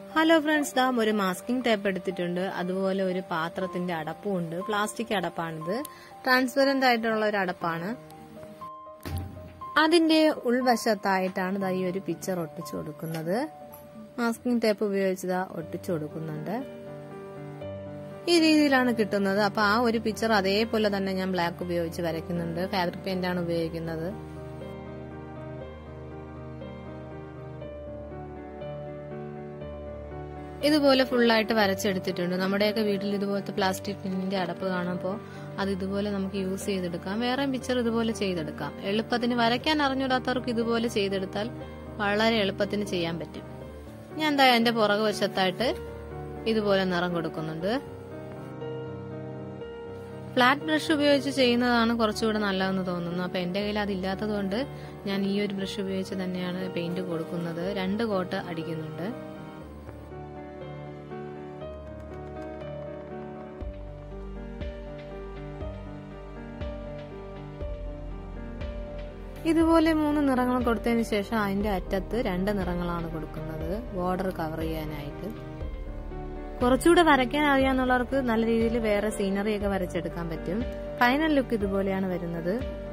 hello friends ദാം ഒരു masking tape എടുത്തിട്ടുണ്ട് അതുപോലെ ഒരു പാത്രത്തിന്റെ അടപ്പും ഉണ്ട് പ്ലാസ്റ്റിക് അടപ്പാണിത് ട്രാൻസ്പെറന്റ് ആയിട്ടുള്ള ഒരു അടപ്പാണ് അതിന്റെ ഉൾവശത്തായിട്ടാണ് ദാ ഈ ഒരു പിക്ചർ ഒട്ടിച്ചു കൊടുക്കുന്നത് മാസ്കിംഗ് ടേപ്പ് ഉപയോഗിച്ച് ദാ ഒട്ടിച്ചു കൊടുക്കുന്നുണ്ട് ഈ രീതിയിലാണ് കിട്ടുന്നത് അപ്പൊ ആ ഒരു പിക്ചർ അതേപോലെ തന്നെ ഞാൻ ബ്ലാക്ക് ഉപയോഗിച്ച് വരയ്ക്കുന്നുണ്ട് ഫാബ്രിക് പെയിന്റ് ആണ് ഉപയോഗിക്കുന്നത് ഇതുപോലെ ഫുള്ളായിട്ട് വരച്ചെടുത്തിട്ടുണ്ട് നമ്മുടെയൊക്കെ വീട്ടിൽ ഇതുപോലത്തെ പ്ലാസ്റ്റിക് പിന്നിന്റെ അടപ്പ് കാണുമ്പോൾ അത് ഇതുപോലെ നമുക്ക് യൂസ് ചെയ്തെടുക്കാം വേറെ പിക്ചർ ഇതുപോലെ ചെയ്തെടുക്കാം എളുപ്പത്തിന് വരയ്ക്കാൻ അറിഞ്ഞൂടാത്തവർക്ക് ഇതുപോലെ ചെയ്തെടുത്താൽ വളരെ എളുപ്പത്തിന് ചെയ്യാൻ പറ്റും ഞാൻ എന്താ എന്റെ പുറകു വശത്തായിട്ട് ഇതുപോലെ നിറം കൊടുക്കുന്നുണ്ട് ഫ്ലാറ്റ് ബ്രഷ് ഉപയോഗിച്ച് ചെയ്യുന്നതാണ് കുറച്ചുകൂടെ നല്ലതെന്ന് തോന്നുന്നു അപ്പൊ എന്റെ കയ്യിൽ അതില്ലാത്തത് കൊണ്ട് ഞാൻ ഈ ഒരു ബ്രഷ് ഉപയോഗിച്ച് തന്നെയാണ് പെയിന്റ് കൊടുക്കുന്നത് രണ്ട് കോട്ട് അടിക്കുന്നുണ്ട് ഇതുപോലെ മൂന്ന് നിറങ്ങൾ കൊടുത്തതിന് ശേഷം അതിന്റെ അറ്റത്ത് രണ്ട് നിറങ്ങളാണ് കൊടുക്കുന്നത് ബോർഡർ കവർ ചെയ്യാനായിട്ട് കുറച്ചുകൂടെ വരയ്ക്കാൻ അറിയാന്നുള്ളവർക്ക് നല്ല രീതിയിൽ വേറെ സീനറി ഒക്കെ വരച്ചെടുക്കാൻ പറ്റും ഫൈനൽ ലുക്ക് ഇതുപോലെയാണ് വരുന്നത്